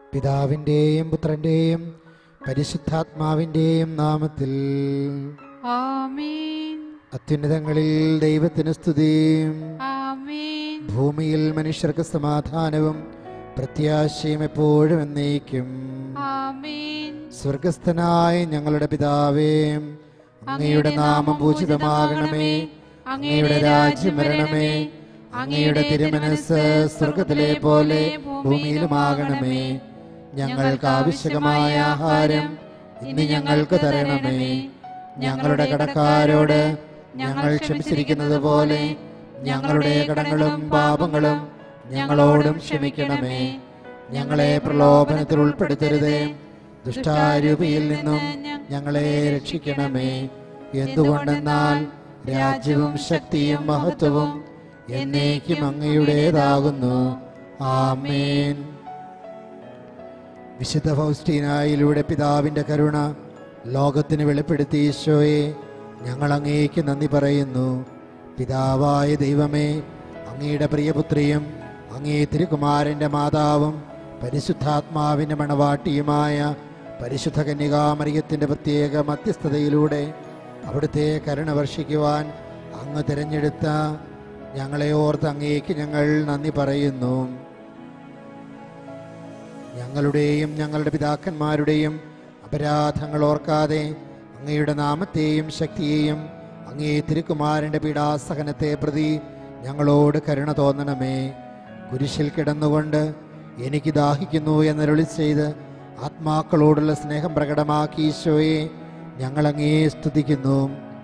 പിതാവിൻ്റെയും പുത്രൻ്റെയും പരിശുദ്ധാത്മാവിൻ്റെയും നാമത്തിൽ ആമേൻ അത്യുന്നതങ്ങളിൽ ദൈവത്തിന് സ്തുതിയും ആമേൻ ഭൂമിയിൽ മനുഷ്യർക്ക് സമാധാനവും പ്രത്യാശയും എപ്പോഴും എന്നേക്കും ആമേൻ സ്വർഗസ്ഥനായ ഞങ്ങളുടെ പിതാവേ അങ്ങയുടെ നാമം പൂജിതമാകണമേ അങ്ങയുടെ രാജ്യം വരണമേ അങ്ങയുടെ തിരുമനസ് സ്വർഗത്തിലെ പോലെ ഭൂമിയിലുമാകണമേ ഞങ്ങൾക്ക് ആവശ്യകമായ ആഹാരം ഇന്ന് ഞങ്ങൾക്ക് തരണമേ ഞങ്ങളുടെ കടക്കാരോട് ഞങ്ങൾ ക്ഷമിച്ചിരിക്കുന്നത് പോലെ ഞങ്ങളുടെ കടങ്ങളും പാപങ്ങളും ഞങ്ങളോടും ക്ഷമിക്കണമേ ഞങ്ങളെ പ്രലോഭനത്തിൽ ഉൾപ്പെടുത്തരുതേ ദുഷ്ടാരൂപിയിൽ നിന്നും ഞങ്ങളെ രക്ഷിക്കണമേ എന്തുകൊണ്ടെന്നാൽ രാജ്യവും ശക്തിയും മഹത്വവും എന്നേക്കും അങ്ങയുടേതാകുന്നു ആമേൻ വിശുദ്ധ ഫൗസ്റ്റീനായിലൂടെ പിതാവിൻ്റെ കരുണ ലോകത്തിന് വെളിപ്പെടുത്തി ഈശോയെ ഞങ്ങൾ അങ്ങേക്ക് നന്ദി പറയുന്നു പിതാവായ ദൈവമേ അങ്ങയുടെ പ്രിയപുത്രിയും അങ്ങേ തിരുകുമാരൻ്റെ മാതാവും പരിശുദ്ധാത്മാവിൻ്റെ മണവാട്ടിയുമായ പരിശുദ്ധ കന്യകാമറിയത്തിൻ്റെ പ്രത്യേക മധ്യസ്ഥതയിലൂടെ അവിടുത്തെ കരുണ വർഷിക്കുവാൻ അങ്ങ് തിരഞ്ഞെടുത്ത ഞങ്ങളെ ഓർത്ത് അങ്ങേക്ക് ഞങ്ങൾ നന്ദി പറയുന്നു ഞങ്ങളുടെയും ഞങ്ങളുടെ പിതാക്കന്മാരുടെയും അപരാധങ്ങൾ ഓർക്കാതെ അങ്ങയുടെ നാമത്തെയും ശക്തിയെയും അങ്ങേ തിരുക്കുമാരൻ്റെ പീഡാസഹനത്തെ പ്രതി ഞങ്ങളോട് കരുണ തോന്നണമേ കുരിശിൽ കിടന്നുകൊണ്ട് എനിക്ക് ദാഹിക്കുന്നു എന്നരുളി ചെയ്ത് ആത്മാക്കളോടുള്ള സ്നേഹം പ്രകടമാക്കി ഈശോയെ ഞങ്ങൾ അങ്ങേ സ്തുതിക്കുന്നു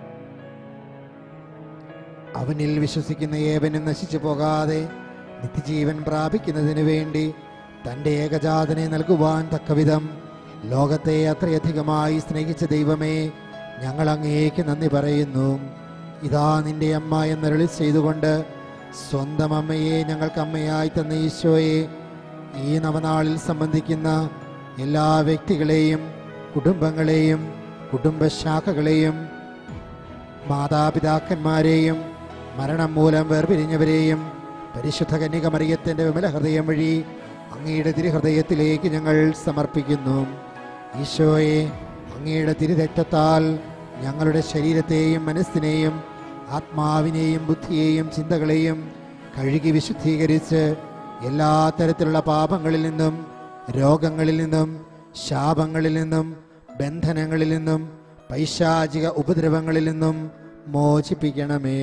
അവനിൽ വിശ്വസിക്കുന്ന ഏവനും നശിച്ചു പോകാതെ നിത്യജീവൻ പ്രാപിക്കുന്നതിന് വേണ്ടി തൻ്റെ ഏകജാതനെ നൽകുവാൻ തക്കവിധം ലോകത്തെ അത്രയധികമായി സ്നേഹിച്ച ദൈവമേ ഞങ്ങൾ അങ്ങേക്ക് നന്ദി പറയുന്നു ഇതാ നിന്റെ അമ്മ എന്നരുളി ചെയ്തുകൊണ്ട് സ്വന്തം അമ്മയെ ഞങ്ങൾക്ക് അമ്മയായി തന്ന ഈശോയെ ഈ നവനാളിൽ സംബന്ധിക്കുന്ന എല്ലാ വ്യക്തികളെയും കുടുംബങ്ങളെയും കുടുംബശാഖകളെയും മാതാപിതാക്കന്മാരെയും മരണം മൂലം വേർപിരിഞ്ഞവരെയും പരിശുദ്ധ കന്യകമറിയത്തിൻ്റെ വിമല ഹൃദയം വഴി അങ്ങയുടെ തിരുഹൃദയത്തിലേക്ക് ഞങ്ങൾ സമർപ്പിക്കുന്നു ഈശോയെ അങ്ങയുടെ തിരുരക്തത്താൽ ഞങ്ങളുടെ ശരീരത്തെയും മനസ്സിനെയും ആത്മാവിനെയും ബുദ്ധിയെയും ചിന്തകളെയും കഴുകി വിശുദ്ധീകരിച്ച് എല്ലാ തരത്തിലുള്ള പാപങ്ങളിൽ നിന്നും രോഗങ്ങളിൽ നിന്നും ശാപങ്ങളിൽ നിന്നും ബന്ധനങ്ങളിൽ നിന്നും പൈശാചിക ഉപദ്രവങ്ങളിൽ നിന്നും മോചിപ്പിക്കണമേ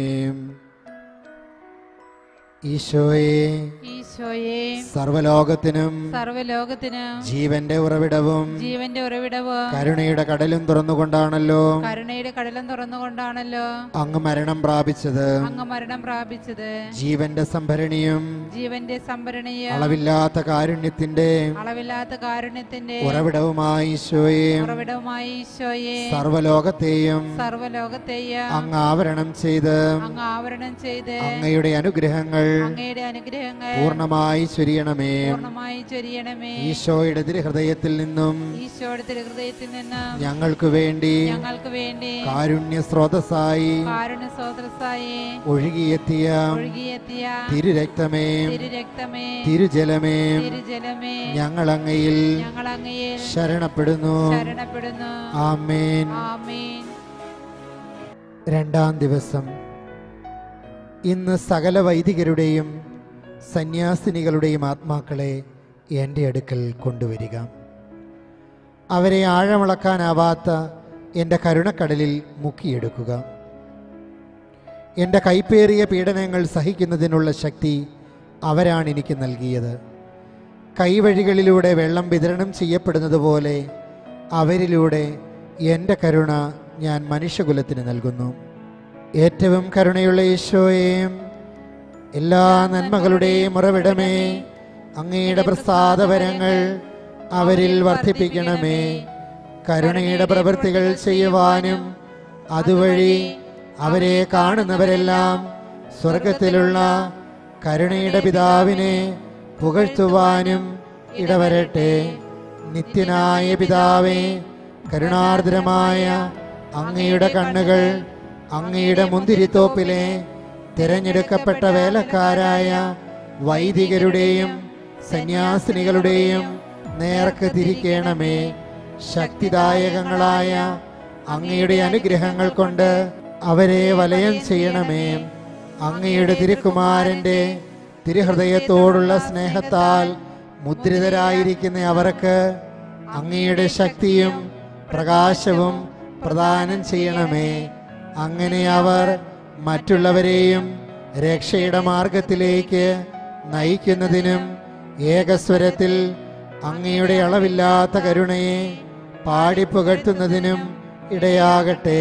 ഈശോയെ ഈശോയെ സർവലോകത്തിനും സർവലോകത്തിനും ജീവന്റെ ഉറവിടവും ജീവന്റെ ഉറവിടവും കരുണയുടെ കടലും തുറന്നുകൊണ്ടാണല്ലോ കരുണയുടെ കടലും തുറന്നുകൊണ്ടാണല്ലോ അങ്ങ് മരണം പ്രാപിച്ചത് അങ്ങ് മരണം പ്രാപിച്ചത് ജീവന്റെ സംഭരണിയും ജീവന്റെ സംഭരണിയും അളവില്ലാത്ത കാരുണ്യത്തിന്റെ അളവില്ലാത്ത കാരുണ്യത്തിന്റെ ഉറവിടവുമായി ഈശോയെ ഉറവിടവുമായി ഈശോയെ സർവലോകത്തെയും സർവലോകത്തെയും അങ്ങ് ആവരണം ചെയ്ത് അങ്ങ് ആവരണം ചെയ്ത് അങ്ങയുടെ അനുഗ്രഹങ്ങൾ അങ്ങയുടെ അനുഗ്രഹങ്ങൾ പൂർണ്ണമായി ചൊരിയണമേ പൂർണ്ണമായി ചൊരിയണമേ ഈശോയുടെ തിരുഹൃദയത്തിൽ നിന്നും ഈശോയുടെ തിരുഹൃദയത്തിൽ നിന്ന് ഞങ്ങൾക്ക് വേണ്ടി ഞങ്ങൾക്ക് വേണ്ടി കാരുണ്യ സ്രോതസ്സായി കാരുണ്യ സ്രോതസ്സായി ഒഴുകിയെത്തിയ ഒഴുകിയെത്തിയ തിരുരക്തമേ തിരുരക്തമേ തിരുജലമേ തിരുജലമേ ഞങ്ങൾ അങ്ങയിൽ ഞങ്ങൾ അങ്ങയിൽ ശരണപ്പെടുന്നു ശരണപ്പെടുന്നു ആമേൻ ആമേൻ രണ്ടാം ദിവസം ഇന്ന് സകല വൈദികരുടെയും സന്യാസിനികളുടെയും ആത്മാക്കളെ എൻ്റെ അടുക്കൽ കൊണ്ടുവരിക അവരെ ആഴമളക്കാനാവാത്ത എൻ്റെ കരുണക്കടലിൽ മുക്കിയെടുക്കുക എൻ്റെ കൈപ്പേറിയ പീഡനങ്ങൾ സഹിക്കുന്നതിനുള്ള ശക്തി അവരാണ് എനിക്ക് നൽകിയത് കൈവഴികളിലൂടെ വെള്ളം വിതരണം ചെയ്യപ്പെടുന്നത് പോലെ അവരിലൂടെ എൻ്റെ കരുണ ഞാൻ മനുഷ്യകുലത്തിന് നൽകുന്നു ഏറ്റവും കരുണയുള്ള ഈശോയെയും എല്ലാ നന്മകളുടെയും ഉറവിടമേ അങ്ങയുടെ പ്രസാദവരങ്ങൾ അവരിൽ വർദ്ധിപ്പിക്കണമേ കരുണയുടെ പ്രവൃത്തികൾ ചെയ്യുവാനും അതുവഴി അവരെ കാണുന്നവരെല്ലാം സ്വർഗത്തിലുള്ള കരുണയുടെ പിതാവിനെ പുകഴ്ത്തുവാനും ഇടവരട്ടെ നിത്യനായ പിതാവേ കരുണാർദ്രമായ അങ്ങയുടെ കണ്ണുകൾ അങ്ങയുടെ മുന്തിരിത്തോപ്പിലെ തിരഞ്ഞെടുക്കപ്പെട്ട വേലക്കാരായ വൈദികരുടെയും സന്യാസിനികളുടെയും നേർക്ക് തിരിക്കണമേ ശക്തിദായകങ്ങളായ അങ്ങയുടെ അനുഗ്രഹങ്ങൾ കൊണ്ട് അവരെ വലയം ചെയ്യണമേ അങ്ങയുടെ തിരുക്കുമാരൻ്റെ തിരുഹൃദയത്തോടുള്ള സ്നേഹത്താൽ മുദ്രിതരായിരിക്കുന്ന അവർക്ക് അങ്ങയുടെ ശക്തിയും പ്രകാശവും പ്രദാനം ചെയ്യണമേ അങ്ങനെ അവർ മറ്റുള്ളവരെയും രക്ഷയുടെ മാർഗത്തിലേക്ക് നയിക്കുന്നതിനും ഏകസ്വരത്തിൽ അങ്ങയുടെ അളവില്ലാത്ത കരുണയെ പാടിപ്പുകഴ്ത്തുന്നതിനും ഇടയാകട്ടെ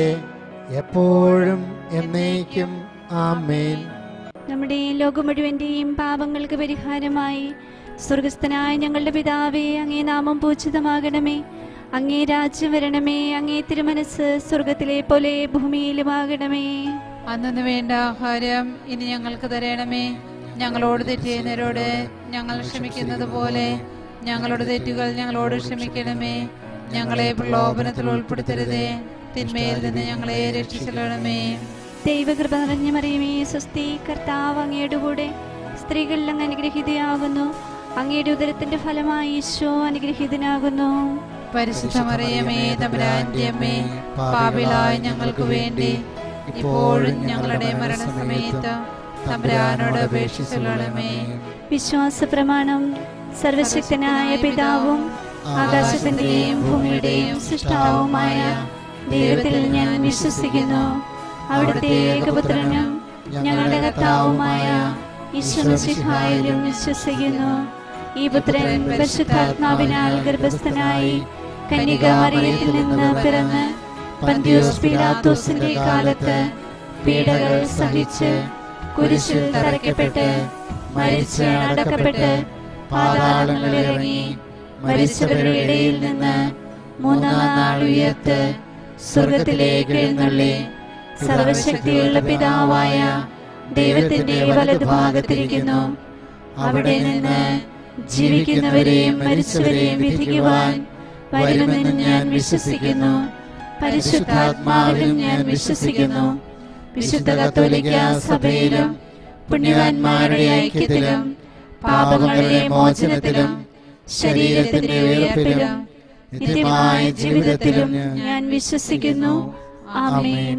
എപ്പോഴും എന്നേക്കും ആമേൻ നമ്മുടെ ലോകം മുഴുവന്റെയും പാപങ്ങൾക്ക് പരിഹാരമായി സ്വർഗസ്ഥനായ ഞങ്ങളുടെ പിതാവേ അങ്ങേ നാമം പൂജിതമാകണമേ അങ്ങേ രാജ്യം വരണമേ അങ്ങേ തിരുമനസ് സ്വർഗത്തിലെ പോലെ ഭൂമിയിലുമാകണമേ അന്നു വേണ്ട ആഹാരം ഇനി ഞങ്ങൾക്ക് തരണമേ ഞങ്ങളോട് തെറ്റിയുന്നവരോട് ഞങ്ങൾ ക്ഷമിക്കുന്നത് പോലെ ഞങ്ങളുടെ തെറ്റുകൾ ഞങ്ങളോട് ക്ഷമിക്കണമേ ഞങ്ങളെ പ്രലോഭനത്തിൽ ഉൾപ്പെടുത്തരുതേ തിന്മയിൽ നിന്ന് ഞങ്ങളെ രക്ഷിച്ചെല്ലണമേ ദൈവകൃപ നിറഞ്ഞ മറിയമേ സ്വസ്തി കർത്താവ് അങ്ങയുടെ കൂടെ സ്ത്രീകളിൽ അങ്ങ് അനുഗ്രഹീതയാകുന്നു അങ്ങയുടെ ഉദരത്തിന്റെ ഫലമായി ഈശോ അനുഗ്രഹീതനാകുന്നു പരിശുദ്ധ മറിയമേ തമ്പുരാന്റെ അമ്മേ പാപിലായ ഞങ്ങൾക്ക് വേണ്ടി ഇപ്പോഴും ഞങ്ങളുടെ മരണസമയത്ത് തമ്പുരാനോട് അപേക്ഷിച്ചെല്ലണമേ വിശ്വാസ പ്രമാണം സർവശക്തനായ പിതാവും ആകാശത്തിന്റെയും ഭൂമിയുടെയും സൃഷ്ടാവുമായ ദൈവത്തിൽ ഞാൻ വിശ്വസിക്കുന്നു അവിടുത്തെ ഏകപുത്രനും ഞങ്ങളുടെ കർത്താവുമായ ഈശ്വരസിഹായിലും വിശ്വസിക്കുന്നു ഈ പുത്രൻ പരിശുദ്ധാത്മാവിനാൽ ഗർഭസ്ഥനായി കന്യക മറിയത്തിൽ നിന്ന് പിറന്ന് പന്തിയോസ് പീലാത്തോസിന്റെ കാലത്ത് പീഡകൾ സഹിച്ച് കുരിശിൽ തറയ്ക്കപ്പെട്ട് മരിച്ച് അടക്കപ്പെട്ട് പാതാളങ്ങളിൽ ഇറങ്ങി മരിച്ചവരുടെ ഇടയിൽ നിന്ന് മൂന്നാം നാൾ ഉയർത്ത് സ്വർഗത്തിലേക്ക് എഴുന്നള്ളി സർവശക്തിയുള്ള പിതാവായ ദൈവത്തിന്റെ വലതുഭാഗത്തിരിക്കുന്നു അവിടെ നിന്ന് ജീവിക്കുന്നവരെയും മരിച്ചവരെയും വിധിക്കുവാൻ വരുമെന്ന് ഞാൻ വിശ്വസിക്കുന്നു പരിശുദ്ധാത്മാവിലും ഞാൻ വിശ്വസിക്കുന്നു വിശുദ്ധ കത്തോലിക്ക സഭയിലും പുണ്യവാന്മാരുടെ ഐക്യത്തിലും പാപങ്ങളുടെ മോചനത്തിലും ശരീരത്തിന്റെ ഉയർപ്പിലും നിത്യമായ ജീവിതത്തിലും ഞാൻ വിശ്വസിക്കുന്നു ആമേൻ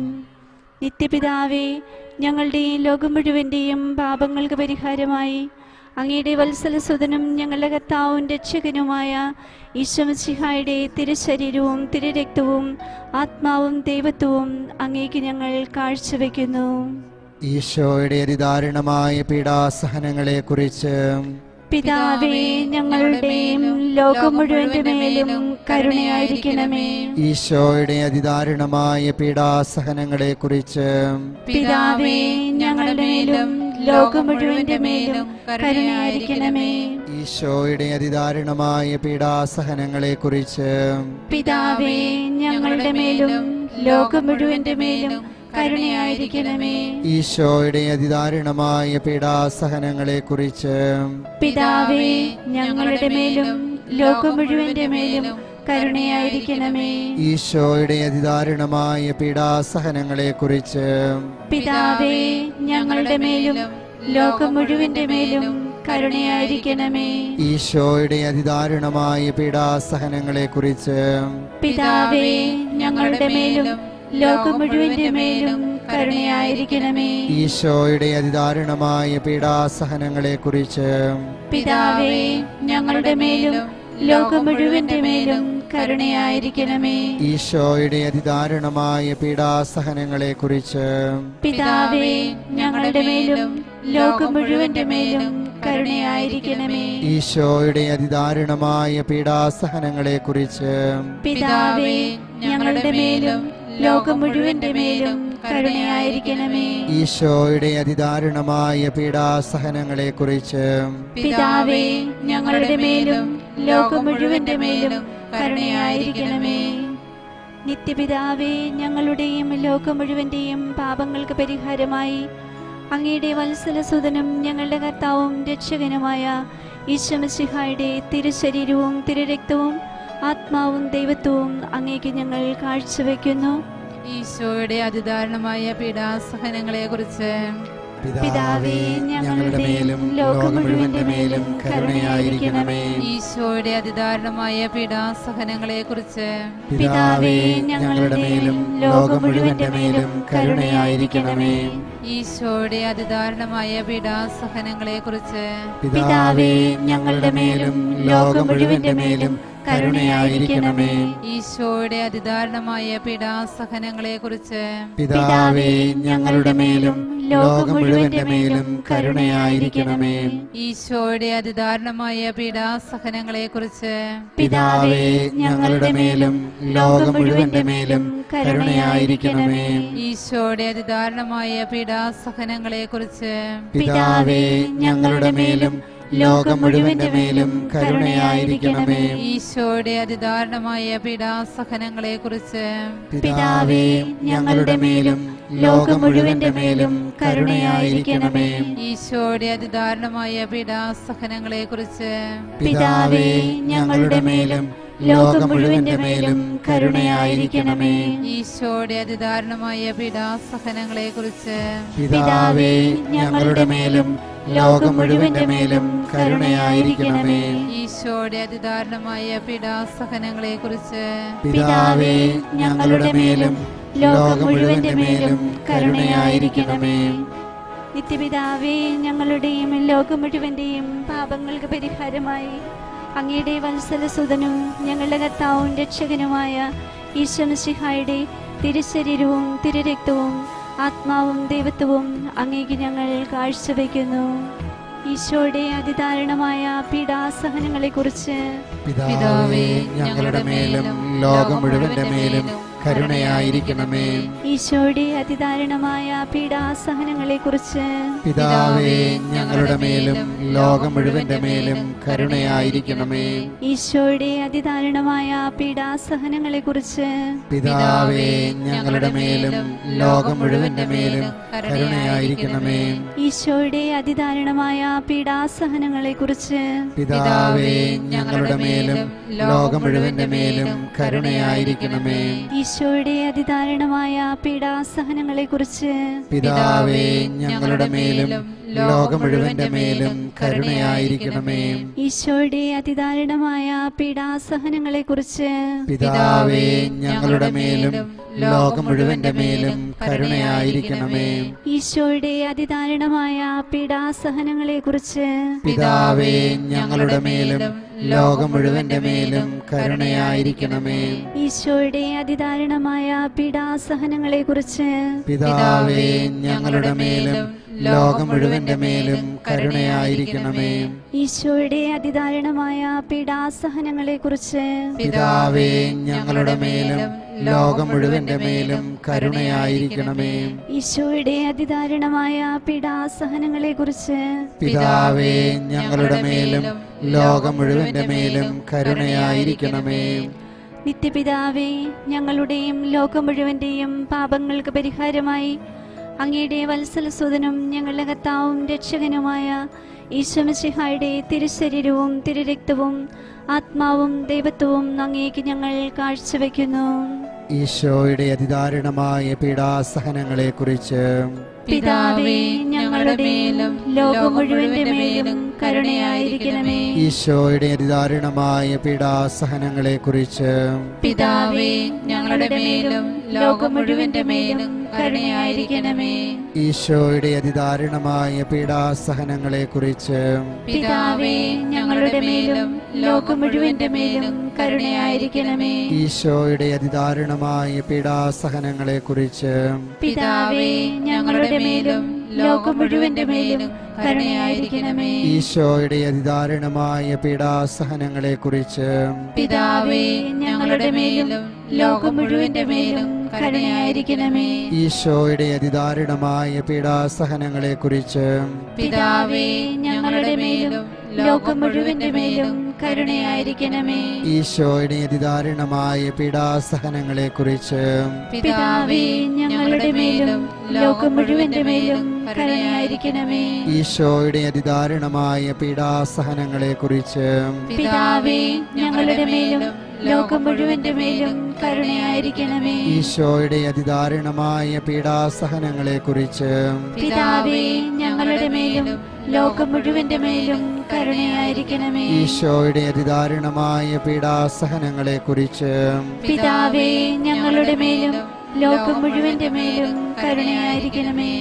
നിത്യപിതാവേ ഞങ്ങളുടെയും ലോകം മുഴുവന്റെയും പാപങ്ങൾക്ക് പരിഹാരമായി അങ്ങയുടെ വത്സലസുതനും ഞങ്ങളുടെ കർത്താവും രക്ഷകനുമായ ഈശ്വമിസിഹായുടെ തിരുശരീരവും തിരുരക്തവും ആത്മാവും ദൈവത്വവും അങ്ങേക്ക് ഞങ്ങൾ കാഴ്ചവെക്കുന്നു ഈശോയുടെ അതിദാരുണമായ പീഡാസഹനങ്ങളെ കുറിച്ച് പിതാവേ ഞങ്ങളുടെയും ലോകം മുഴുവന്റെ മേലും കരുണയായിരിക്കണമേ ഈശോയുടെ അതിദാരുണമായ പീഡാസഹനങ്ങളെ കുറിച്ച് പിതാവേ ഞങ്ങളുടെ മേലും ലോകം മുഴുവന്റെ മേലും കരുണയായിരിക്കണമേ ഈശോയുടെ അതിദാരുണമായ പീഡാസഹനങ്ങളെ കുറിച്ച് പിതാവേ ഞങ്ങളുടെ മേലും ലോകം മുഴുവന്റെ മേലും കരുണയായിരിക്കണമേ ഈശോയുടെ അതിദാരുണമായ പീഡാസഹനങ്ങളെ കുറിച്ച് പിതാവേ ഞങ്ങളുടെ മേലും ലോകം മുഴുവന്റെ മേലും കരുണയായിരിക്കണമേ ഈശോയുടെ അതിദാരുണമായ പീഡാസഹനങ്ങളെ കുറിച്ച് പിതാവേ ഞങ്ങളുടെ മേലും ലോകം മുഴുവന്റെ മേലും കരുണയായിരിക്കണമേ ഈശോയുടെ അതിദാരുണമായ പീഡാസഹനങ്ങളെ കുറിച്ച് പിതാവേ ഞങ്ങളുടെ മേലും ലോകം മുഴുവന്റെ മേലും കരുണയായിരിക്കണമേ ഈശോയുടെ അതിദാരുണമായ പീഡാസഹനങ്ങളെ കുറിച്ച് പിതാവേ ഞങ്ങളുടെ മേലും ലോകം മുഴുവന്റെ മേലും കരുണയായിരിക്കണമേ ഈശോയുടെ അതിദാരുണമായ പീഡാസഹനങ്ങളെ കുറിച്ച് പിതാവേ ഞങ്ങളുടെ മേലും ലോകം മുഴുവന്റെ മേലും കരുണയായിരിക്കണമേ ഈശോയുടെ അതിദാരുണമായ പീഡാസഹനങ്ങളെ കുറിച്ച് പിതാവേ ഞങ്ങളുടെ മേലും ലോകം മുഴുവന്റെ മേലും കരുണയായിരിക്കണമേ ഈശോയുടെ അതിദാരുണമായ പീഡാസഹനങ്ങളെ കുറിച്ച് പിതാവേ ഞങ്ങളുടെ മേലും ലോകം മുഴുവന്റെ മേലും കരുണയായിരിക്കണമേ നിത്യപിതാവേ ഞങ്ങളുടെയും ലോകം മുഴുവന്റെയും പാപങ്ങൾക്ക് പരിഹാരമായി അങ്ങയുടെ വത്സലസുതനും ഞങ്ങളുടെ കർത്താവും രക്ഷകനുമായ ഈശ്വമസിഹായുടെ തിരുശരീരവും തിരുരക്തവും ആത്മാവും ദൈവത്വവും അങ്ങേക്ക് ഞങ്ങൾ കാഴ്ചവെക്കുന്നു ഈശോയുടെ അതിദാരുണമായ പീഡാസഹനങ്ങളെ കുറിച്ച് പിതാവേ ഞങ്ങളുടെ മേലും ലോകം മുഴുവന്റെ മേലും കരുണയായിരിക്കണമേ ഈശോയുടെ അതിദാരുണമായ പീഡാസഹനങ്ങളെ കുറിച്ച് പിതാവേ ഞങ്ങളുടെ മേലും ലോകം മുഴുവന്റെ മേലും കരുണയായിരിക്കണമേ ഈശോയുടെ അതിദാരുണമായ പീഡാസഹനങ്ങളെ കുറിച്ച് പിതാവേ ഞങ്ങളുടെ മേലും ലോകം മുഴുവന്റെ മേലും കരുണയായിരിക്കണമേ ഈശോയുടെ അതിദാരുണമായ പീഡാസഹനങ്ങളെ കുറിച്ച് പിതാവേ ഞങ്ങളുടെ മേലും ലോകം മുഴുവന്റെ മേലും കരുണയായിരിക്കണമേ ഈശോയുടെ അതിദാരുണമായ പീഡാസഹനങ്ങളെ കുറിച്ച് പിതാവേ ഞങ്ങളുടെ മേലും ലോകം മുഴുവന്റെ മേലും കരുണയായിരിക്കണമേ ഈശോയുടെ അതിദാരുണമായ പീഡാസഹനങ്ങളെ കുറിച്ച് പിതാവേ ഞങ്ങളുടെ മേലും ലോകം മുഴുവന്റെ മേലും കരുണയായിരിക്കണമേ ഈശോയുടെ അതിദാരുണമായ പീഡാസഹനങ്ങളെ കുറിച്ച് പിതാവേ ഞങ്ങളുടെ മേലും ലോകം മുഴുവന്റെ മേലും കരുണയായിരിക്കണമേ ഈശോയുടെ അതിദാരുണമായ പീഡാസഹനങ്ങളെ കുറിച്ച് പിതാവേ ഞങ്ങളുടെ മേലും ലോകം മുഴുവന്റെ മേലും കരുണയായിരിക്കണമേ ഈശോയുടെ അതിദാരുണമായ പീഡാസഹനങ്ങളെ കുറിച്ച് പിതാവേ ഞങ്ങളുടെ മേലും ലോകം മുഴുവന്റെ മേലും കരുണയായിരിക്കണമേ ഈശോയുടെ അതിദാരുണമായ പീഡാസഹനങ്ങളെ കുറിച്ച് പിതാവേ ഞങ്ങളുടെ മേലും ലോകം മുഴുവന്റെ മേലും കരുണയായിരിക്കണമേ നിത്യപിതാവേ ഞങ്ങളുടെയും ലോകം മുഴുവന്റെയും പാപങ്ങൾക്ക് പരിഹാരമായി അങ്ങയുടെ വത്സലസുതനും ഞങ്ങളുടെ കർത്താവും രക്ഷകനുമായ ഈശ്വരസിഹായുടെ തിരുശരീരവും തിരുരക്തവും ആത്മാവും ദൈവത്വവും അങ്ങേക്ക് ഞങ്ങൾ കാഴ്ചവെക്കുന്നു ഈശോയുടെ അതിദാരുണമായ പീഡാസഹനങ്ങളെക്കുറിച്ച് പിതാവേ ഞങ്ങളുടെ മേലും ലോകം മുഴുവന്റെ മേലും കരുണയായിരിക്കണമേ ഈശോയുടെ അതിദാരുണമായ പീഡാസഹനങ്ങളെക്കുറിച്ച് പിതാവേ ഞങ്ങളുടെ മേലും ലോകം മുഴുവന്റെ മേലും കരുണയായിരിക്കണമേ ഈശോയുടെ അതിദാരുണമായ പീഡാസഹനങ്ങളെക്കുറിച്ച് പിതാവേ ഞങ്ങളുടെ മേലും ലോകം മുഴുവന്റെ മേലും കരുണയായിരിക്കണമേ ഈശോയുടെ അതിദാരുണമായ പീഡാസഹനങ്ങളെക്കുറിച്ച് പിതാവേ ഞങ്ങളുടെ മേലും ലോകം മുഴുവന്റെ മേലും കരുണയായിരിക്കണമേ ഈശോയുടെ അതിദാരുണമായ പീഡാസഹനങ്ങളെക്കുറിച്ച് പിതാവേ ഞങ്ങളുടെ മേലും ലോകം മുഴുവന്റെ മേലും കരുണയായിരിക്കണമേ ഈശോയുടെ അതിദാരുണമായ പീഡാസഹനങ്ങളെക്കുറിച്ച് പിതാവേ ഞങ്ങളുടെ മേലും ലോകം മുഴുവന്റെ മേലും കരുണയായിരിക്കണമേ ഈശോയുടെ അതിദാരുണമായ പീഡാസഹനങ്ങളെക്കുറിച്ച് പിതാവേ ഞങ്ങളുടെ മേലും ലോകം മുഴുവന്റെ മേലും കരുണയായിരിക്കണമേ ഈശോയുടെ അതിദാരുണമായ പീഡാസഹനങ്ങളെക്കുറിച്ച് പിതാവേ ഞങ്ങളുടെ മേലും ലോകം മുഴുവന്റെ മേലും കരുണയായിരിക്കണമേ ഈശോയുടെ അതിദാരുണമായ പീഡാസഹനങ്ങളെക്കുറിച്ച് പിതാവേ ഞങ്ങളുടെ മേലും ലോകം മുഴുവന്റെ മേലും കരുണയായിരിക്കണമേ ഈശോയുടെ അതിദാരുണമായ പീഡാസഹനങ്ങളെക്കുറിച്ച് പിതാവേ ഞങ്ങളുടെ മേലും ലോകം മുഴുവന്റെ മേലും കരുണയായിരിക്കണമേ നിത്യപിതാവേ ഞങ്ങളുടെയും ലോകം മുഴുവന്റെയും പാപങ്ങൾക്ക് പരിഹാരമായി അങ്ങയുടെ വത്സലസുതനും ഞങ്ങളുടെ കർത്താവും രക്ഷകനുമായ ഈശ്വമസിഹായുടെ തിരുശരീരവും തിരുരക്തവും ആത്മാവും ദൈവത്വവും അങ്ങേക്ക് ഞങ്ങൾ കാഴ്ചവെക്കുന്നു ഈശോയുടെ അതിദാരുണമായ പീഡാസഹനങ്ങളെ കുറിച്ച് പിതാവേ ഞങ്ങളുടെ മേലും ലോകം മുഴുവന്റെ മേലും കരുണയായിരിക്കണമേ ഈശോയുടെ അതിദാരുണമായ പീഡാസഹനങ്ങളെ കുറിച്ച് പിതാവേ ഞങ്ങളുടെ മേലും ലോകം മുഴുവന്റെ മേലും കരുണയായിരിക്കണമേ ഈശോയുടെ അതിദാരുണമായ പീഡാസഹനങ്ങളെ കുറിച്ച് പിതാവേ ഞങ്ങളുടെ മേലും ലോകം മുഴുവന്റെ മേലും കരുണയായിരിക്കണമേ ഈശോയുടെ അതിദാരുണമായ പീഡാസഹനങ്ങളെ കുറിച്ച് പിതാവേ ഞങ്ങളുടെ മേലും ലോകം മുഴുവന്റെ മേലും കരുണയായിരിക്കണമേ ഈശോയുടെ അതിദാരുണമായ പീഡാസഹനങ്ങളെ കുറിച്ച് പിതാവേ ഞങ്ങളുടെ മേലും ലോകം മുഴുവന്റെ മേലും കരുണയായിരിക്കണമേ ഈശോയുടെ അതിദാരുണമായ പീഡാസഹനങ്ങളെ കുറിച്ച് പിതാവേ ഞങ്ങളുടെ മേലും ലോകം മുഴുവന്റെ മേലും കരുണയായിരിക്കണമേ ഈശോയുടെ അതിദാരുണമായ പീഡാസഹനങ്ങളെ കുറിച്ച് പിതാവേ ഞങ്ങളുടെ മേലും ലോകം മുഴുവന്റെ മേലും കരുണയായിരിക്കണമേ ഈശോയുടെ അതിദാരുണമായ പീഡാസഹനങ്ങളെ കുറിച്ച് പിതാവേ ഞങ്ങളുടെ മേലും ലോകം മുഴുവന്റെ മേലും കരുണയായിരിക്കണമേ ഈശോയുടെ അതിദാരുണമായ പീഡാസഹനങ്ങളെക്കുറിച്ച് പിതാവേ ഞങ്ങളുടെ മേലും ലോകം മുഴുവന്റെ മേലും കരുണയായിരിക്കണമേ ഈശോയുടെ അതിദാരുണമായ പീഡാസഹനങ്ങളെക്കുറിച്ച് പിതാവേ ഞങ്ങളുടെ മേലും ലോകം മുഴുവന്റെ മേലും കരുണയായിരിക്കണമേ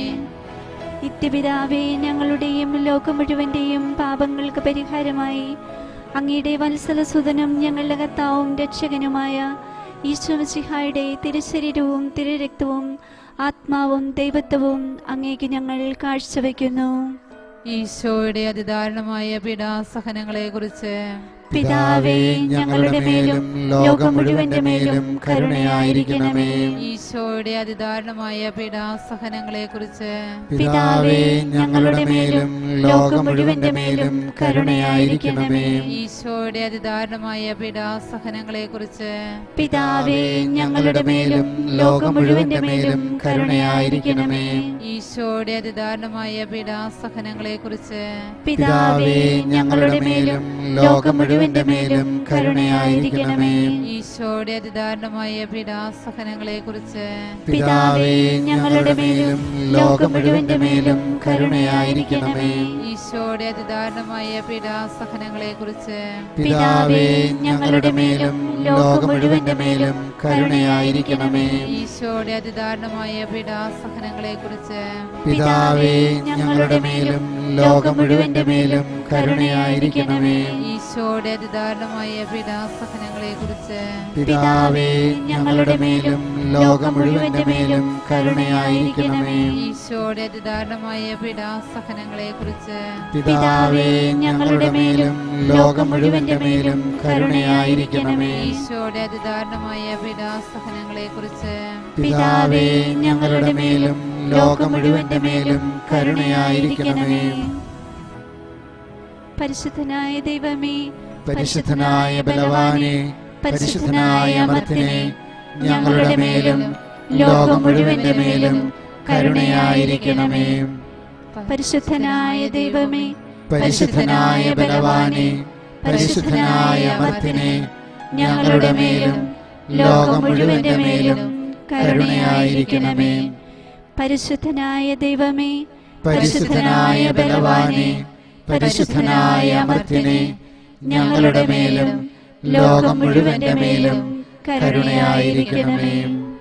നിത്യപിതാവേ ഞങ്ങളുടെയും ലോകം മുഴുവന്റെയും പാപങ്ങൾക്ക് പരിഹാരമായി അങ്ങയുടെ വത്സലസുതനും ഞങ്ങളുടെ കർത്താവും രക്ഷകനുമായ ഈശ്വരസിഹായുടെ തിരുശരീരവും തിരുരക്തവും ആത്മാവും ദൈവത്വവും അങ്ങേക്ക് ഞങ്ങൾ കാഴ്ചവെക്കുന്നു ഈശോയുടെ അതിദാരുണമായ പീഡാസഹനങ്ങളെ കുറിച്ച് പിതാവേ ഞങ്ങളുടെ മേലും ലോകം മുഴുവന്റെ മേലും കരുണയായിരിക്കണമേ ഈശോയുടെ അതിദാരുണമായ പീഡാസഹനങ്ങളെ കുറിച്ച് പിതാവേ ഞങ്ങളുടെ മേലും ലോകം മുഴുവന്റെ മേലും കരുണയായിരിക്കണമേ ഈശോയുടെ അതിദാരുണമായ പീഡാസഹനങ്ങളെ കുറിച്ച് പിതാവേ ഞങ്ങളുടെ മേലും ലോകം മുഴുവന്റെ മേലും കരുണയായിരിക്കണമേ ഈശോയുടെ അതിദാരുണമായ പീഡാസഹനങ്ങളെ കുറിച്ച് പിതാവേ ഞങ്ങളുടെ മേലും ലോകം മുഴുവന്റെ മേലും കരുണയായിരിക്കണമേ ഈശോയുടെ അതിദാരുണമായ പീഡാസഹനങ്ങളെ കുറിച്ച് പിതാവേ ഞങ്ങളുടെ മേലും ലോകം മുഴുവന്റെ മേലും കരുണയായിരിക്കണമേ ഈശോയുടെ അതിദാരുണമായ പീഡാസഹനങ്ങളെ കുറിച്ച് പിതാവേ ഞങ്ങളുടെ മേലും ലോകം മുഴുവന്റെ മേലും കരുണയായിരിക്കണമേ ഈശോയുടെ അതിദാരുണമായ പീഡാസഹനങ്ങളെ കുറിച്ച് പിതാവേ ഞങ്ങളുടെ മേലും ലോകം മുഴുവന്റെ മേലും കരുണയായിരിക്കണമേ ഈശോയുടെ അതിദാരുണമായ പീഡാസഹനങ്ങളെ കുറിച്ച് പിതാവേ ഞങ്ങളുടെ മേലും ലോകം മുഴുവന്റെ മേലും കരുണയായിരിക്കണമേ ഈശോയുടെ അതിദാരുണമായ പീഡാസഹനങ്ങളെ കുറിച്ച് പിതാവേ ഞങ്ങളുടെ മേലും ലോകം മുഴുവന്റെ മേലും കരുണയായിരിക്കണമേ ഈശോയുടെ അതിദാരുണമായ പീഡാസഹനങ്ങളെ കുറിച്ച് പിതാവേ ഞങ്ങളുടെ മേലും ലോകം മുഴുവന്റെ മേലും കരുണയായിരിക്കണമേ പരിശുദ്ധനായ ദൈവമേ പരിശുദ്ധനായ ബലവാനെ പരിശുദ്ധനായ അമർത്തിനെ ഞങ്ങളുടെ മേലും ലോകം മുഴുവന്റെ മേലും കരുണയായിരിക്കണമേ പരിശുദ്ധനായ ദൈവമേ പരിശുദ്ധനായ ബലവാനെ പരിശുദ്ധനായ അമർത്തിനെ ഞങ്ങളുടെ മേലും ലോകം മുഴുവന്റെ മേലും കരുണയായിരിക്കണമേ പരിശുദ്ധനായ ദൈവമേ പരിശുദ്ധനായ ബലവാനെ പരിശുദ്ധനായ അമർത്തിനെ ഞങ്ങളുടെ മേലും ലോകം മുഴുവന്റെ മേലും കരുണയായിരിക്കണമേ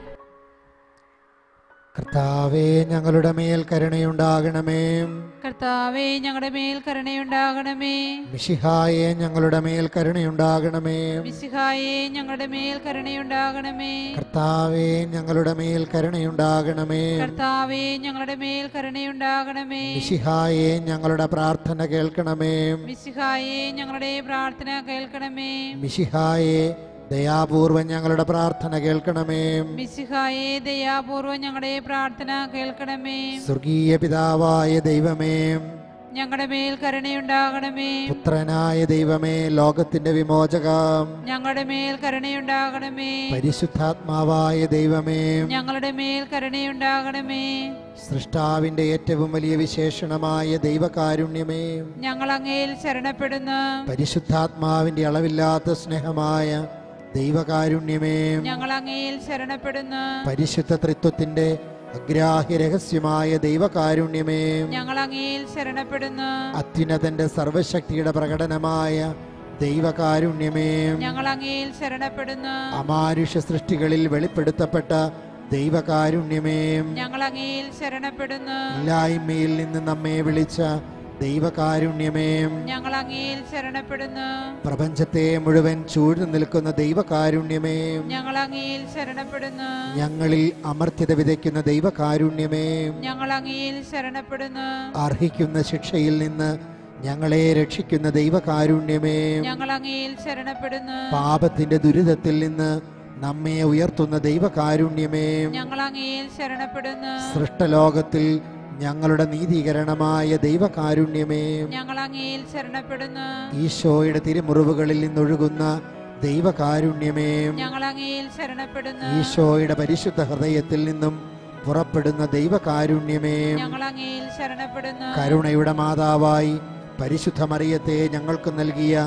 കർത്താവേ ഞങ്ങളുടെ മേൽ കരുണയുണ്ടാകണമേ കർത്താവേ ഞങ്ങളുടെ മേൽ കരുണയുണ്ടാകണമേ മിഷിഹായെ ഞങ്ങളുടെ മേൽ കരുണയുണ്ടാകണമേ മിശിഹായെ ഞങ്ങളുടെ മേൽ കരുണയുണ്ടാകണമേ കർത്താവേ ഞങ്ങളുടെ മേൽ കരുണയുണ്ടാകണമേ കർത്താവേ ഞങ്ങളുടെ മേൽ കരുണയുണ്ടാകണമേ മിഷിഹായെ ഞങ്ങളുടെ പ്രാർത്ഥന കേൾക്കണമേ മിശിഹായെ ഞങ്ങളുടെ പ്രാർത്ഥന കേൾക്കണമേ മിഷിഹായെ ദയാപൂർവം ഞങ്ങളുടെ പ്രാർത്ഥന കേൾക്കണമേ മിശിഹായെ ദയാപൂർവം ഞങ്ങളുടെ പ്രാർത്ഥന കേൾക്കണമേ സ്വർഗീയ പിതാവായ ദൈവമേ ഞങ്ങളുടെ മേൽ കരുണയുണ്ടാകണമേ പുത്രനായ ദൈവമേ ലോകത്തിന്റെ വിമോചക ഞങ്ങളുടെ മേൽ കരുണയുണ്ടാകണമേ പരിശുദ്ധാത്മാവായ ദൈവമേ ഞങ്ങളുടെ മേൽ കരുണയുണ്ടാകണമേ സൃഷ്ടാവിന്റെ ഏറ്റവും വലിയ വിശേഷണമായ ദൈവകാരുണ്യമേ ഞങ്ങൾ അങ്ങയിൽ ശരണപ്പെടുന്നു പരിശുദ്ധാത്മാവിന്റെ അളവില്ലാത്ത സ്നേഹമായ ദൈവകാരുണ്യമേ ഞങ്ങൾ അങ്ങയിൽ ശരണപ്പെടുന്നു പരിശുദ്ധ ത്രിത്വത്തിന്റെ അഗ്രാഹ്യ രഹസ്യമായ ദൈവകാരുണ്യമേ ഞങ്ങൾ അങ്ങയിൽ ശരണപ്പെടുന്നു അത്യുന്നതന്റെ സർവശക്തിയുടെ പ്രകടനമായ ദൈവകാരുണ്യമേ ഞങ്ങൾ അങ്ങയിൽ ശരണപ്പെടുന്നു അമാനുഷ സൃഷ്ടികളിൽ വെളിപ്പെടുത്തപ്പെട്ട ദൈവകാരുണ്യമേ ഞങ്ങൾ അങ്ങയിൽ ശരണപ്പെടുന്നു ഇല്ലായ്മയിൽ നിന്ന് നമ്മെ വിളിച്ച ദൈവകാരുണ്യമേ ഞങ്ങൾ അങ്ങയിൽ ശരണപ്പെടുന്നു പ്രപഞ്ചത്തെ മുഴുവൻ ചൂഴ്ന്നു നിൽക്കുന്ന ദൈവകാരുണ്യമേ ഞങ്ങൾ അങ്ങയിൽ ശരണപ്പെടുന്നു ഞങ്ങളിൽ അമർത്യത വിതയ്ക്കുന്ന ദൈവകാരുണ്യമേ ഞങ്ങൾ അങ്ങയിൽ ശരണപ്പെടുന്നു അർഹിക്കുന്ന ശിക്ഷയിൽ നിന്ന് ഞങ്ങളെ രക്ഷിക്കുന്ന ദൈവകാരുണ്യമേ ഞങ്ങൾ അങ്ങയിൽ ശരണപ്പെടുന്നു പാപത്തിന്റെ ദുരിതത്തിൽ നിന്ന് നമ്മെ ഉയർത്തുന്ന ദൈവകാരുണ്യമേ ഞങ്ങൾ അങ്ങയിൽ ശരണപ്പെടുന്നു സൃഷ്ടലോകത്തിൽ ഞങ്ങളുടെ നീതീകരണമായ ദൈവകാരുണ്യമേ ഞങ്ങൾ അങ്ങയിൽ ശരണപ്പെടുന്നു ഈശോയുടെ തിരുമുറിവുകളിൽ നിന്നൊഴുകുന്ന ദൈവകാരുണ്യമേ ഞങ്ങൾ അങ്ങയിൽ ശരണപ്പെടുന്നു ഈശോയുടെ പരിശുദ്ധ ഹൃദയത്തിൽ നിന്നും പുറപ്പെടുന്ന ദൈവകാരുണ്യമേ ഞങ്ങൾ അങ്ങയിൽ ശരണപ്പെടുന്നു കരുണയുടെ മാതാവായി പരിശുദ്ധ മറിയത്തെ ഞങ്ങൾക്ക് നൽകിയ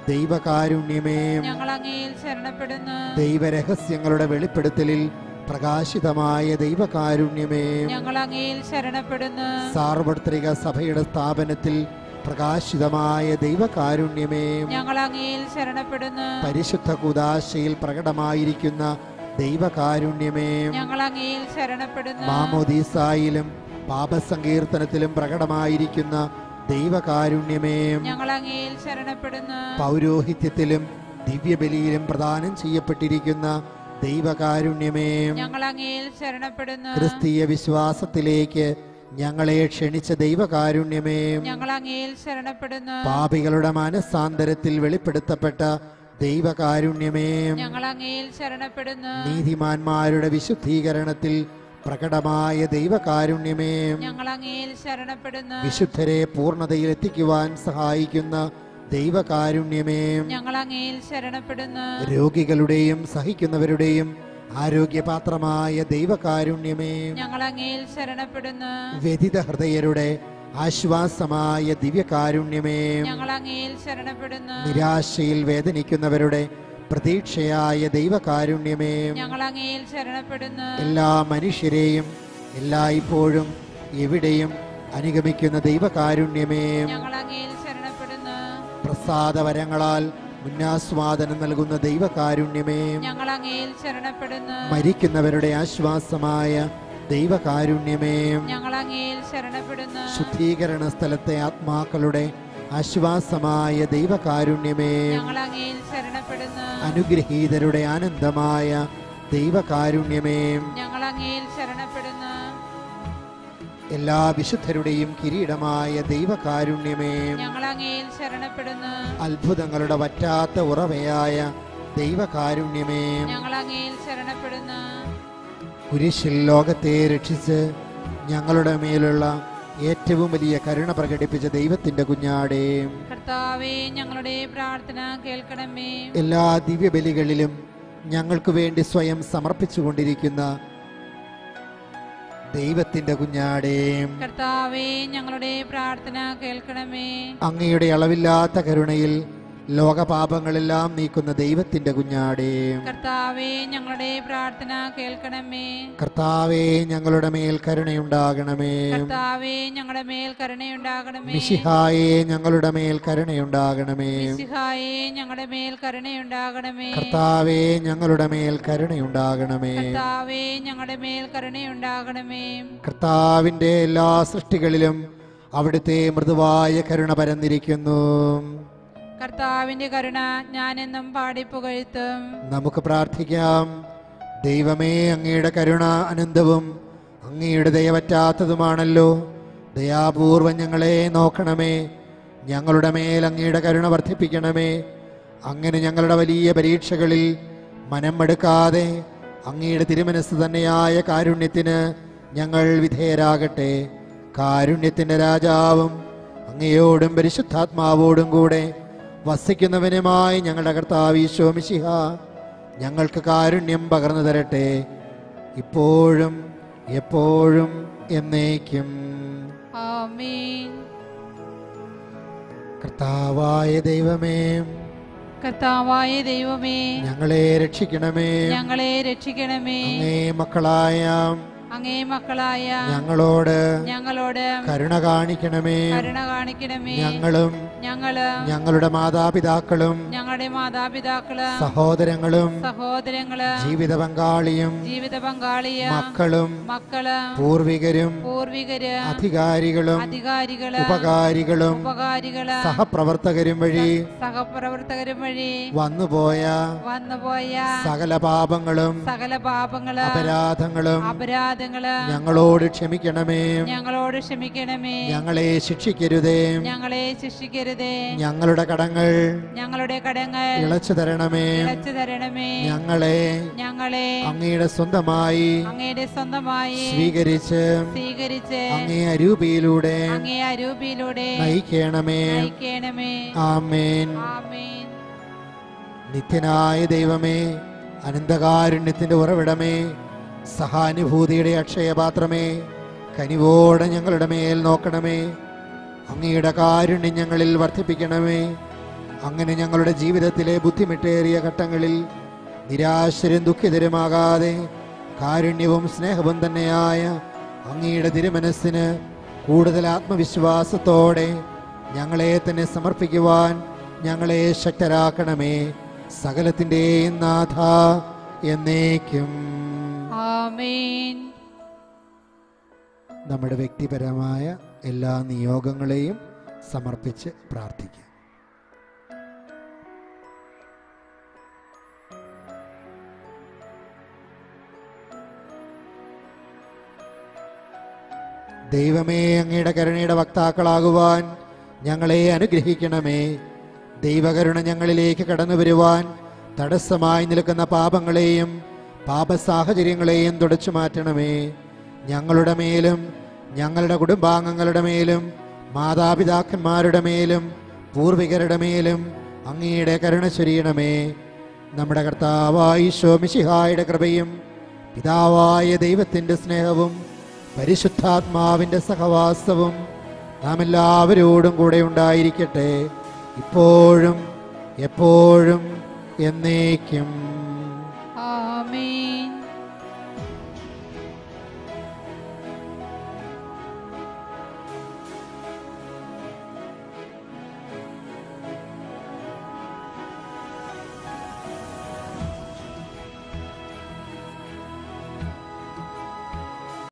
ദൈവകാരുണ്യമേ ഞങ്ങൾ അങ്ങയിൽ ശരണപ്പെടുന്നു ദൈവരഹസ്യങ്ങളുടെ വെളിപ്പെടുത്തലിൽ പ്രകാശിതമായ ദൈവകാരുണ്യമേ ഞങ്ങൾ അങ്ങയിൽ ശരണപ്പെടുന്നു സാർവത്രിക സഭയുടെ സ്ഥാപനത്തിൽ പ്രകാശിതമായ ദൈവകാരുണ്യമേ ഞങ്ങൾ അങ്ങയിൽ ശരണപ്പെടുന്നു പരിശുദ്ധ കുദാശയിൽ പ്രകടമായിരിക്കുന്ന ദൈവകാരുണ്യമേ ഞങ്ങൾ അങ്ങയിൽ ശരണപ്പെടുന്നു മാമോദീസായിലും പാപസങ്കീർത്തനത്തിലും പ്രകടമായിരിക്കുന്ന ദൈവകാരുണ്യമേ ഞങ്ങൾ അങ്ങയിൽ ശരണപ്പെടുന്നു പൗരോഹിത്യത്തിലും ദിവ്യബലിയിലും പ്രദാനം ചെയ്യപ്പെട്ടിരിക്കുന്ന ദൈവകാരുണ്യമേ ഞങ്ങൾ അങ്ങയിൽ ശരണപ്പെടുന്നു ക്രിസ്തീയ വിശ്വാസത്തിലേക്ക് ഞങ്ങളെ ക്ഷണിച്ച ദൈവകാരുണ്യമേ ഞങ്ങൾ അങ്ങയിൽ ശരണപ്പെടുന്നു പാപികളുടെ മനസ്സാന്തരത്തിൽ വെളിപ്പെടുത്തപ്പെട്ട ദൈവകാരുണ്യമേ ഞങ്ങൾ അങ്ങയിൽ ശരണപ്പെടുന്നു നീതിമാന്മാരുടെ വിശുദ്ധീകരണത്തിൽ പ്രകടമായ ദൈവകാരുണ്യമേ ഞങ്ങൾ അങ്ങയിൽ ശരണപ്പെടുന്നു വിശുദ്ധരെ പൂർണ്ണതയിൽ എത്തിക്കുവാൻ സഹായിക്കുന്ന ദൈവകാരുണ്യമേ ഞങ്ങൾ അങ്ങയിൽ ശരണപ്പെടുന്നു രോഗികളുടെയും സഹിക്കുന്നവരുടെയും ആരോഗ്യപാത്രമായ ദൈവകാരുണ്യമേ ഞങ്ങൾ അങ്ങയിൽ ശരണപ്പെടുന്നു വ്യതിത ഹൃദയരുടെ ആശ്വാസമായ ദിവ്യകാരുണ്യമേ ഞങ്ങൾ അങ്ങയിൽ ശരണപ്പെടുന്നു നിരാശയിൽ വേദനിക്കുന്നവരുടെ പ്രതീക്ഷയായ ദൈവകാരുണ്യമേ ഞങ്ങൾ അങ്ങയിൽ ശരണപ്പെടുന്നു എല്ലാ മനുഷ്യരെയും എല്ലായ്പ്പോഴും എവിടെയും അനുഗമിക്കുന്ന ദൈവകാരുണ്യമേ ഞങ്ങൾ അങ്ങയിൽ ശരണപ്പെടുന്നു പ്രസാദവരങ്ങളാൽ മുന്നാസ്വാദനം നൽകുന്ന ദൈവകാരുണ്യമേ ഞങ്ങൾ അങ്ങയിൽ ശരണപ്പെടുന്നു മരിക്കുന്നവരുടെ ആശ്വാസമായ ദൈവകാരുണ്യമേ ഞങ്ങൾ അങ്ങയിൽ ശരണപ്പെടുന്നു ശുദ്ധീകരണ സ്ഥലത്തെ ആത്മാക്കളുടെ ആശ്വാസമായ ദൈവകാരുണ്യമേ ഞങ്ങൾ അങ്ങയിൽ ശരണപ്പെടുന്നു അനുഗ്രഹീതരുടെ ആനന്ദമായ ദൈവകാരുണ്യമേ ഞങ്ങൾ അങ്ങയിൽ ശരണപ്പെടുന്നു എല്ലാ വിശുദ്ധരുടെയും കിരീടമായ ദൈവകാരുണ്യമേ ഞങ്ങൾ അങ്ങയിൽ ശരണപ്പെടുന്നു അത്ഭുതങ്ങളുടെ വറ്റാത്ത ഉറവയായ ദൈവകാരുണ്യമേ ഞങ്ങൾ അങ്ങയിൽ ശരണപ്പെടുന്നു കുരിശിൽ ലോകത്തെ രക്ഷിച്ച് ഞങ്ങളുടെ മേലുള്ള ഏറ്റവും വലിയ കരുണ പ്രകടിപ്പിച്ച ദൈവത്തിന്റെ കുഞ്ഞാടേ കർത്താവേ ഞങ്ങളുടെ പ്രാർത്ഥന കേൾക്കണമേ എല്ലാ ദിവ്യബലികളിലും ഞങ്ങൾക്ക് വേണ്ടി സ്വയം സമർപ്പിച്ചുകൊണ്ടിരിക്കുന്ന ദൈവത്തിന്റെ കുഞ്ഞാടേ കർത്താവേ ഞങ്ങളുടെ പ്രാർത്ഥന കേൾക്കണമേ അങ്ങയുടെ അളവില്ലാത്ത കരുണയിൽ ലോകപാപങ്ങളെല്ലാം നീക്കുന്ന ദൈവത്തിന്റെ കുഞ്ഞാടേ കർത്താവേ ഞങ്ങളുടെ പ്രാർത്ഥന കേൾക്കണമേ കർത്താവേ ഞങ്ങളുടെ മേൽ കരുണയുണ്ടാകണമേ കർത്താവേ ഞങ്ങളുടെ മേൽ കരുണയുണ്ടാകണമേ മിശിഹായേ ഞങ്ങളുടെ മേൽ കരുണയുണ്ടാകണമേ മിശിഹായേ ഞങ്ങളുടെ മേൽ കരുണയുണ്ടാകണമേ കർത്താവേ ഞങ്ങളുടെ മേൽ കരുണയുണ്ടാകണമേ കർത്താവേ ഞങ്ങളുടെ മേൽ കരുണയുണ്ടാകണമേ കർത്താവിന്റെ എല്ലാ സൃഷ്ടികളിലും അവിടുത്തെ മൃദുവായ കരുണ പരന്നിരിക്കുന്നു കർത്താവിന്റെ കരുണ ഞാനെന്നും പാടി പുകഴ്ത്തും നമുക്ക് പ്രാർത്ഥിക്കാം ദൈവമേ അങ്ങയുടെ കരുണ അനന്തവും അങ്ങയുടെ ദയവറ്റാത്തതുമാണല്ലോ ദയാപൂർവം ഞങ്ങളെ നോക്കണമേ ഞങ്ങളുടെ മേൽ അങ്ങയുടെ കരുണ വർദ്ധിപ്പിക്കണമേ അങ്ങനെ ഞങ്ങളുടെ വലിയ പരീക്ഷകളിൽ മനം മടുക്കാതെ അങ്ങയുടെ തിരുമനസ് തന്നെയായ കാരുണ്യത്തിന് ഞങ്ങൾ വിധേയരാകട്ടെ കാരുണ്യത്തിന്റെ രാജാവും അങ്ങയോടും പരിശുദ്ധാത്മാവോടും കൂടെ വസിക്കുന്നവനുമായി ഞങ്ങളുടെ കർത്താവ് ഈശോ മിശിഹ ഞങ്ങൾക്ക് കാരുണ്യം പകർന്നു തരട്ടെ ഇപ്പോഴും എപ്പോഴും എന്നേക്കും ആമേൻ കർത്താവായ ദൈവമേ കർത്താവായ ദൈവമേ ഞങ്ങളെ രക്ഷിക്കണമേ ഞങ്ങളെ രക്ഷിക്കണമേ അങ്ങേ മക്കളായ അങ്ങേ മക്കളായ ഞങ്ങളോട് ഞങ്ങളോട് കരുണ കാണിക്കണമേ കരുണ കാണിക്കണമേ ഞങ്ങളും ഞങ്ങള് ഞങ്ങളുടെ മാതാപിതാക്കളും ഞങ്ങളുടെ മാതാപിതാക്കള് സഹോദരങ്ങളും സഹോദരങ്ങള് ജീവിത പങ്കാളിയും ജീവിത പങ്കാളിയ മക്കളും മക്കള് പൂർവികരും പൂർവികര് അധികാരികളും അധികാരികള് ഉപകാരികളും ഉപകാരികള് സഹപ്രവർത്തകരും വഴി സഹപ്രവർത്തകരും വഴി വന്നുപോയ വന്നുപോയ സകല പാപങ്ങളും സകല പാപങ്ങള് അപരാധങ്ങളും അപരാധങ്ങള് ഞങ്ങളോട് ക്ഷമിക്കണമേ ഞങ്ങളോട് ക്ഷമിക്കണമേ ഞങ്ങളെ ശിക്ഷിക്കരുതേ ഞങ്ങളെ ശിക്ഷിക്കരുതേ ഞങ്ങളുടെ കടങ്ങൾ ഞങ്ങളുടെ കടങ്ങൾ ഇളച്ചു തരണമേ ഇളച്ചു തരണമേ ഞങ്ങളെ ഞങ്ങളെ അങ്ങയുടെ സ്വന്തമായി അങ്ങയുടെ സ്വന്തമായി സ്വീകരിച്ച് സ്വീകരിച്ച് അങ്ങേ അരൂപിയിലൂടെ അങ്ങേ അരൂപിയിലൂടെ നയിക്കണമേ നയിക്കണമേ ആമേൻ ആമേൻ നിത്യനായ ദൈവമേ അനന്തകാരുണ്യത്തിന്റെ ഉറവിടമേ സഹാനുഭൂതിയുടെ അക്ഷയപാത്രമേ കനിവോടെ ഞങ്ങളുടെ മേൽ നോക്കണമേ അങ്ങയുടെ കാരുണ്യം ഞങ്ങളിൽ വർദ്ധിപ്പിക്കണമേ അങ്ങനെ ഞങ്ങളുടെ ജീവിതത്തിലെ ബുദ്ധിമുട്ടേറിയ ഘട്ടങ്ങളിൽ നിരാശരും ദുഃഖിതരുമാകാതെ കാരുണ്യവും സ്നേഹവും തന്നെയായ അങ്ങയുടെ തിരുമനസ്സിന് കൂടുതൽ ആത്മവിശ്വാസത്തോടെ ഞങ്ങളെ തന്നെ സമർപ്പിക്കുവാൻ ഞങ്ങളെ ശക്തരാക്കണമേ സകലത്തിൻ്റെയും നാഥ എന്നേക്കും ആമേൻ നമ്മുടെ വ്യക്തിപരമായ എല്ലാ നിയോഗങ്ങളെയും സമർപ്പിച്ച് പ്രാർത്ഥിക്കാം ദൈവമേ അങ്ങയുടെ കരുണയുടെ വക്താക്കളാകുവാൻ ഞങ്ങളെ അനുഗ്രഹിക്കണമേ ദൈവകരുണ ഞങ്ങളിലേക്ക് കടന്നു വരുവാൻ തടസ്സമായി നിൽക്കുന്ന പാപങ്ങളെയും പാപസാഹചര്യങ്ങളെയും തുടച്ചു മാറ്റണമേ ഞങ്ങളുടെ മേലും ഞങ്ങളുടെ കുടുംബാംഗങ്ങളുടെ മേലും മാതാപിതാക്കന്മാരുടെ മേലും പൂർവികരുടെ മേലും അങ്ങയുടെ കരുണ ചൊരിയണമേ നമ്മുടെ കർത്താവായ ശോമിഷിഹായുടെ കൃപയും പിതാവായ ദൈവത്തിൻ്റെ സ്നേഹവും പരിശുദ്ധാത്മാവിൻ്റെ സഹവാസവും നാം എല്ലാവരോടും കൂടെ ഉണ്ടായിരിക്കട്ടെ ഇപ്പോഴും എപ്പോഴും എന്നേക്കും